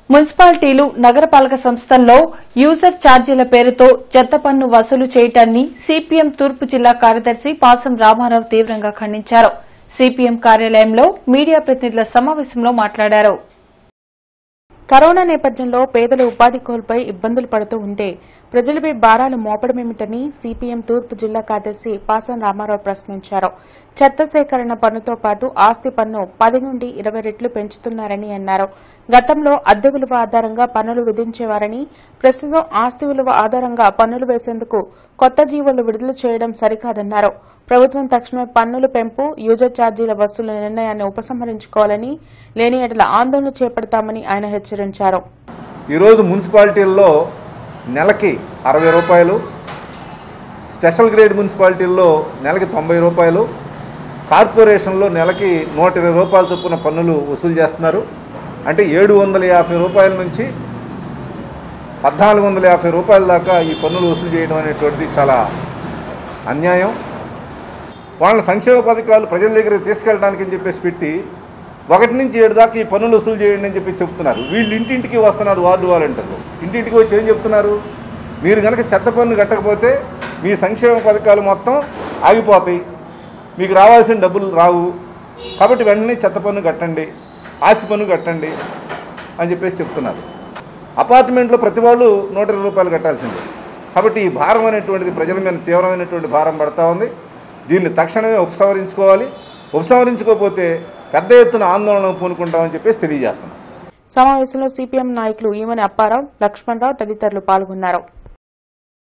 మున్సిపాలిటీలు నగరపాలక సంస్థల్లో యూజర్ ఛార్జీల పేరుతో చెత్త పన్ను వసూలు చేయటాన్ని సిపిఎం తూర్పు జిల్లా కార్యదర్శి పాసం రామారావు తీవ్రంగా ఖండించారు సిపిఎం కార్యాలయంలో మీడియా ప్రతినిధుల సమావేశంలో మాట్లాడారు కరోనా నేపథ్యంలో పేదలు ఉపాధి కోల్పోయి ఇబ్బందులు పడుతూ ఉంటే ప్రజలపై భారాలు మోపడమేమిటని సిపిఎం తూర్పు జిల్లా కార్యదర్శి పాసం రామారావు ప్రశ్నించారు చెత్త సేకరణ పన్నుతో పాటు ఆస్తి పన్ను పది నుండి ఇరవై రెట్లు పెంచుతున్నారని అన్నారు గతంలో అద్దె విలువ ఆధారంగా పన్నులు విధించేవారని ప్రస్తుతం ఆస్తి విలువ ఆధారంగా పన్నులు వేసేందుకు కొత్త జీవోలు విడుదల చేయడం సరికాదన్నారు ప్రభుత్వం తక్షణమే పన్నుల పెంపు యూజర్ ఛార్జీల వసూలు నిర్ణయాన్ని ఉపసంహరించుకోవాలని లేని ఎడల ఆందోళన చేపడతామని ఆయన హెచ్చరించారు ఈరోజు మున్సిపాలిటీల్లో నెలకి అరవై రూపాయలు స్పెషల్ గ్రేడ్ మున్సిపాలిటీల్లో నెలకి తొంభై రూపాయలు కార్పొరేషన్లో నెలకి నూట ఇరవై రూపాయల చొప్పున పన్నులు వసూలు చేస్తున్నారు అంటే ఏడు వందల యాభై రూపాయల నుంచి పద్నాలుగు వందల యాభై రూపాయల దాకా ఈ పన్నులు వసూలు చేయడం అనేటువంటిది చాలా అన్యాయం వాళ్ళ సంక్షేమ పథకాలు ప్రజల దగ్గరికి తీసుకెళ్ళడానికి అని చెప్పేసి పెట్టి ఒకటి నుంచి ఏడు దాకా ఈ పన్నులు వసూలు చేయండి అని చెప్పి చెప్తున్నారు వీళ్ళు ఇంటింటికి వస్తున్నారు వార్డు వాలంటీర్లు ఇంటింటికి వచ్చి ఏం చెప్తున్నారు మీరు కనుక చెత్త పన్ను కట్టకపోతే మీ సంక్షేమ పథకాలు మొత్తం ఆగిపోతాయి మీకు రావాల్సిన డబ్బులు రావు కాబట్టి వెంటనే చెత్త పన్ను కట్టండి ఆస్తి పన్ను కట్టండి అని చెప్పేసి చెప్తున్నారు అపార్ట్మెంట్లో ప్రతి వాళ్ళు నూట ఇరవై రూపాయలు కట్టాల్సిందే కాబట్టి ఈ భారం అనేటువంటిది ప్రజల మీద తీవ్రమైనటువంటి భారం పడతా ఉంది దీన్ని తక్షణమే ఉపసంహరించుకోవాలి ఉపసంహరించుకోకపోతే పెద్ద ఎత్తున ఆందోళన పూనుకుంటామని చెప్పేసి తెలియజేస్తున్నాం సమావేశంలో సిపిఎం నాయకులు ఈమని అప్పారావు లక్ష్మణరావు తదితరులు పాల్గొన్నారు